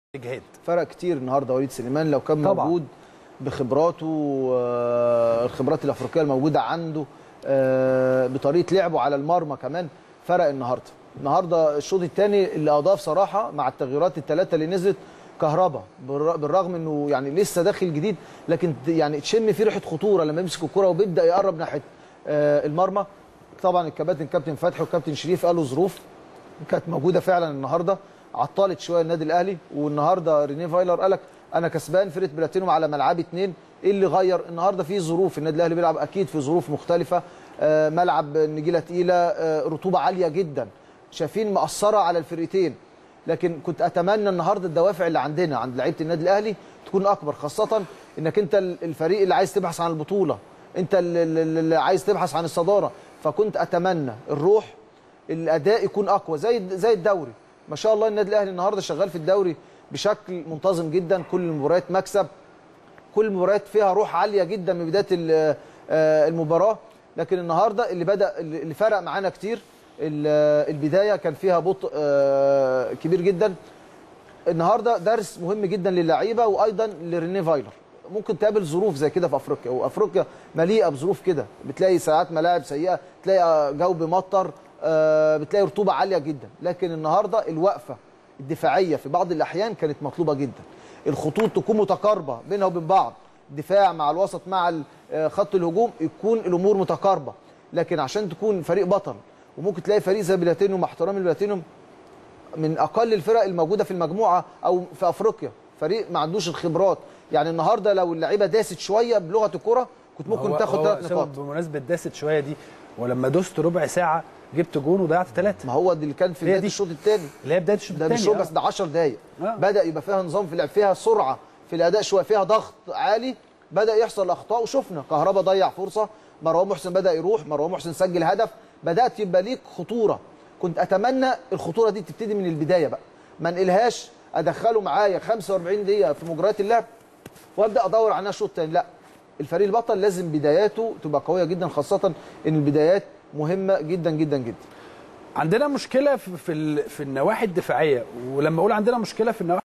اجهاد فرق كتير النهارده وليد سليمان لو كان طبعاً. موجود بخبراته آه، الخبرات الافريقيه الموجوده عنده آه، بطريقه لعبه على المرمى كمان فرق النهارده النهارده الشوط الثاني اللي اضاف صراحه مع التغييرات الثلاثه اللي نزلت كهربا بالر- بالرغم انه يعني لسه داخل جديد لكن ت- يعني تشم فيه ريحه خطوره لما يمسك الكره وبيبدا يقرب ناحيه آه، المرمى طبعا الكباتن كابتن فتحي وكابتن شريف قالوا ظروف كانت موجوده فعلا النهارده عطلت شويه النادي الاهلي والنهارده رينيه فايلر قال لك انا كسبان فرقه بلاتينوم على ملعبي اثنين ايه اللي غير النهارده في ظروف النادي الاهلي بيلعب اكيد في ظروف مختلفه آه، ملعب نجيله تقيله آه، رطوبه عاليه جدا شايفين مأثره على الفرقتين لكن كنت اتمنى النهارده الدوافع اللي عندنا عند لعيبه النادي الاهلي تكون اكبر خاصه انك انت الفريق اللي عايز تبحث عن البطوله انت اللي- اللي اللي عايز تبحث عن الصداره فكنت اتمنى الروح الاداء يكون اقوى زي زي الدوري ما شاء الله النادي الاهلي النهارده شغال في الدوري بشكل منتظم جدا كل المباريات مكسب كل المباريات فيها روح عاليه جدا من بدايه ال- آه، المباراه لكن النهارده اللي بدا اللي فرق معانا كتير ال- البدايه كان فيها بطء آه، كبير جدا النهارده درس مهم جدا للعيبه وايضا لريني فايلر ممكن تقابل ظروف زي كده في افريقيا وافريقيا مليئه بظروف كده بتلاقي ساعات ملاعب سيئه تلاقي جو بمطر آه، بتلاقي رطوبه عاليه جدا لكن النهارده الوقفه الدفاعيه في بعض الاحيان كانت مطلوبه جدا الخطوط تكون متقاربه بينها وبين بعض دفاع مع الوسط مع ال- آه، خط الهجوم يكون الامور متقاربه لكن عشان تكون فريق بطل وممكن تلاقي فريق زي بلاتينيوم مع احترامي لبلاتينيوم من اقل الفرق الموجوده في المجموعه او في افريقيا فريق ما عندوش الخبرات يعني النهارده لو اللعيبه داست شويه بلغه الكره كنت ممكن هو- تاخد هو ثلاث سبب نقاط بمناسبه داست شويه دي ولما دوست ربع ساعه جبت جون وضيعت ثلاثه ما هو دي اللي كان في هي بدايه دي. الشوط الثاني اللي هي بدايه الشوط ده الثاني مش ربع بس ده 10 دقائق آه. بدا يبقى فيها نظام في اللعب فيها سرعه في الاداء شويه فيها ضغط عالي بدا يحصل اخطاء وشفنا كهربا ضيع فرصه مروان محسن بدا يروح مروان محسن سجل هدف بدات يبقى ليك خطوره كنت اتمنى الخطوره دي تبتدي من البدايه بقى ما انقلهاش ادخله معايا 45 دقيقه في مجريات اللعب وابدا ادور عنها شوط تاني لا الفريق البطل لازم بداياته تبقى قويه جدا خاصه ان البدايات مهمه جدا جدا جدا عندنا مشكله في في, ال- في النواحي الدفاعيه ولما اقول عندنا مشكله في النواحي